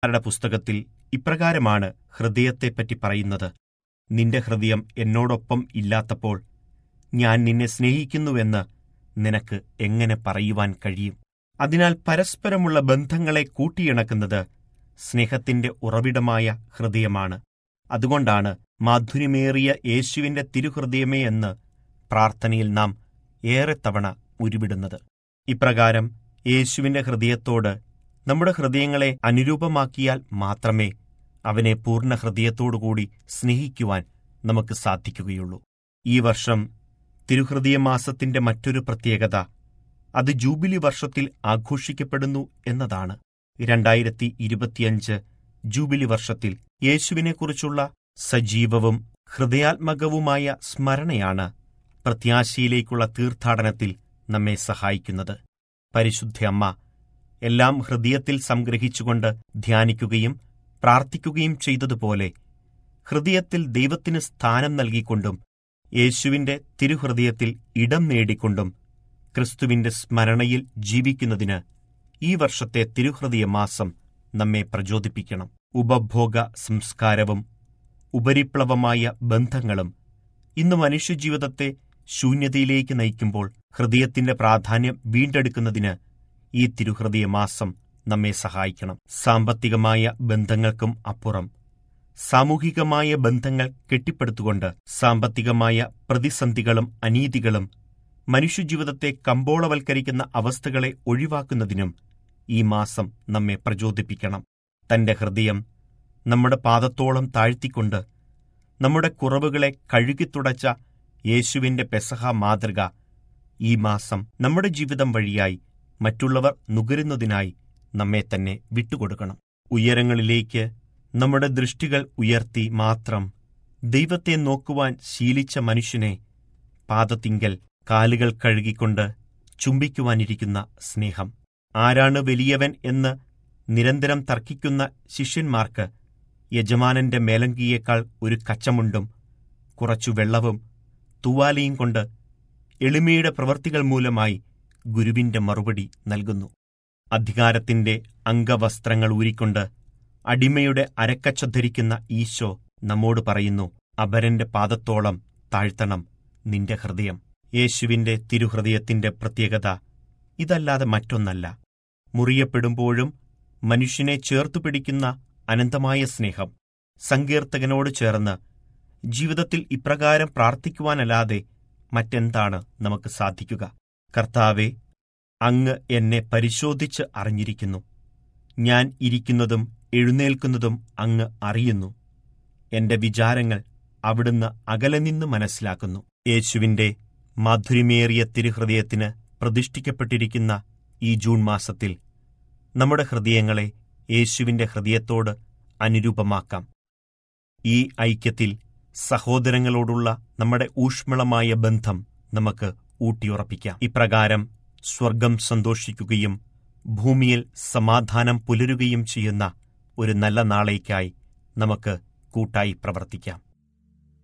രുടെ പുസ്തകത്തിൽ ഇപ്രകാരമാണ് ഹൃദയത്തെപ്പറ്റി പറയുന്നത് നിന്റെ ഹൃദയം എന്നോടൊപ്പം ഇല്ലാത്തപ്പോൾ ഞാൻ നിന്നെ സ്നേഹിക്കുന്നുവെന്ന് നിനക്ക് എങ്ങനെ പറയുവാൻ കഴിയും അതിനാൽ പരസ്പരമുള്ള ബന്ധങ്ങളെ കൂട്ടിയിണക്കുന്നത് സ്നേഹത്തിന്റെ ഉറവിടമായ ഹൃദയമാണ് അതുകൊണ്ടാണ് മാധുര്യമേറിയ യേശുവിന്റെ തിരുഹൃദയമേ എന്ന് പ്രാർത്ഥനയിൽ നാം ഏറെ തവണ ഉരുവിടുന്നത് ഇപ്രകാരം യേശുവിന്റെ ഹൃദയത്തോട് നമ്മുടെ ഹൃദയങ്ങളെ അനുരൂപമാക്കിയാൽ മാത്രമേ അവനെ പൂർണ്ണ ഹൃദയത്തോടുകൂടി സ്നേഹിക്കുവാൻ നമുക്ക് സാധിക്കുകയുള്ളൂ ഈ വർഷം തിരുഹൃദയ മാസത്തിന്റെ മറ്റൊരു പ്രത്യേകത അത് ജൂബിലി വർഷത്തിൽ ആഘോഷിക്കപ്പെടുന്നു എന്നതാണ് രണ്ടായിരത്തി ഇരുപത്തിയഞ്ച് ജൂബിലി വർഷത്തിൽ യേശുവിനെക്കുറിച്ചുള്ള സജീവവും ഹൃദയാത്മകവുമായ സ്മരണയാണ് പ്രത്യാശയിലേക്കുള്ള തീർത്ഥാടനത്തിൽ നമ്മെ സഹായിക്കുന്നത് പരിശുദ്ധ അമ്മ എല്ലാം ഹൃദയത്തിൽ സംഗ്രഹിച്ചുകൊണ്ട് ധ്യാനിക്കുകയും പ്രാർത്ഥിക്കുകയും ചെയ്തതുപോലെ ഹൃദയത്തിൽ ദൈവത്തിന് സ്ഥാനം നൽകിക്കൊണ്ടും യേശുവിന്റെ തിരുഹൃദയത്തിൽ ഇടം നേടിക്കൊണ്ടും ക്രിസ്തുവിന്റെ സ്മരണയിൽ ജീവിക്കുന്നതിന് ഈ വർഷത്തെ തിരുഹൃദയ മാസം നമ്മെ പ്രചോദിപ്പിക്കണം ഉപഭോഗ സംസ്കാരവും ഉപരിപ്ലവമായ ബന്ധങ്ങളും ഇന്ന് മനുഷ്യജീവിതത്തെ ശൂന്യതയിലേക്ക് നയിക്കുമ്പോൾ ഹൃദയത്തിന്റെ പ്രാധാന്യം വീണ്ടെടുക്കുന്നതിന് ഈ തിരുഹൃദയ മാസം നമ്മെ സഹായിക്കണം സാമ്പത്തികമായ ബന്ധങ്ങൾക്കും അപ്പുറം സാമൂഹികമായ ബന്ധങ്ങൾ കെട്ടിപ്പടുത്തുകൊണ്ട് സാമ്പത്തികമായ പ്രതിസന്ധികളും അനീതികളും മനുഷ്യജീവിതത്തെ കമ്പോളവൽക്കരിക്കുന്ന അവസ്ഥകളെ ഒഴിവാക്കുന്നതിനും ഈ മാസം നമ്മെ പ്രചോദിപ്പിക്കണം തന്റെ ഹൃദയം നമ്മുടെ പാദത്തോളം താഴ്ത്തിക്കൊണ്ട് നമ്മുടെ കുറവുകളെ കഴുകിത്തുടച്ച യേശുവിന്റെ പെസഹ മാതൃക ഈ മാസം നമ്മുടെ ജീവിതം വഴിയായി മറ്റുള്ളവർ നുകരുന്നതിനായി നമ്മെ തന്നെ വിട്ടുകൊടുക്കണം ഉയരങ്ങളിലേക്ക് നമ്മുടെ ദൃഷ്ടികൾ ഉയർത്തി മാത്രം ദൈവത്തെ നോക്കുവാൻ ശീലിച്ച മനുഷ്യനെ പാദത്തിങ്കൽ കാലുകൾ കഴുകിക്കൊണ്ട് ചുംബിക്കുവാനിരിക്കുന്ന സ്നേഹം ആരാണ് വലിയവൻ എന്ന് നിരന്തരം തർക്കിക്കുന്ന ശിഷ്യന്മാർക്ക് യജമാനന്റെ മേലങ്കിയേക്കാൾ ഒരു കച്ചമുണ്ടും കുറച്ചു വെള്ളവും തുവാലയും കൊണ്ട് എളിമയുടെ പ്രവൃത്തികൾ മൂലമായി ഗുരുവിന്റെ മറുപടി നൽകുന്നു അധികാരത്തിന്റെ അംഗവസ്ത്രങ്ങൾ ഊരിക്കൊണ്ട് അടിമയുടെ അരക്കച്ച ധരിക്കുന്ന ഈശോ നമ്മോട് പറയുന്നു അപരന്റെ പാദത്തോളം താഴ്ത്തണം നിന്റെ ഹൃദയം യേശുവിന്റെ തിരുഹൃദയത്തിന്റെ പ്രത്യേകത ഇതല്ലാതെ മറ്റൊന്നല്ല മുറിയപ്പെടുമ്പോഴും മനുഷ്യനെ ചേർത്തുപിടിക്കുന്ന അനന്തമായ സ്നേഹം സങ്കീർത്തകനോട് ചേർന്ന് ജീവിതത്തിൽ ഇപ്രകാരം പ്രാർത്ഥിക്കുവാനല്ലാതെ മറ്റെന്താണ് നമുക്ക് സാധിക്കുക കർത്താവെ അങ്ങ് എന്നെ പരിശോധിച്ച് അറിഞ്ഞിരിക്കുന്നു ഞാൻ ഇരിക്കുന്നതും എഴുന്നേൽക്കുന്നതും അങ്ങ് അറിയുന്നു എന്റെ വിചാരങ്ങൾ അവിടുന്ന് അകലെ നിന്ന് മനസ്സിലാക്കുന്നു യേശുവിന്റെ മാധുര്യമേറിയ തിരുഹൃദയത്തിന് പ്രതിഷ്ഠിക്കപ്പെട്ടിരിക്കുന്ന ഈ ജൂൺ മാസത്തിൽ നമ്മുടെ ഹൃദയങ്ങളെ യേശുവിന്റെ ഹൃദയത്തോട് അനുരൂപമാക്കാം ഈ ഐക്യത്തിൽ സഹോദരങ്ങളോടുള്ള നമ്മുടെ ഊഷ്മളമായ ബന്ധം നമുക്ക് ഊട്ടിയുറപ്പിക്കാം ഇപ്രകാരം സ്വർഗം സന്തോഷിക്കുകയും ഭൂമിയിൽ സമാധാനം പുലരുകയും ചെയ്യുന്ന ഒരു നല്ല നാളേക്കായി നമുക്ക് കൂട്ടായി പ്രവർത്തിക്കാം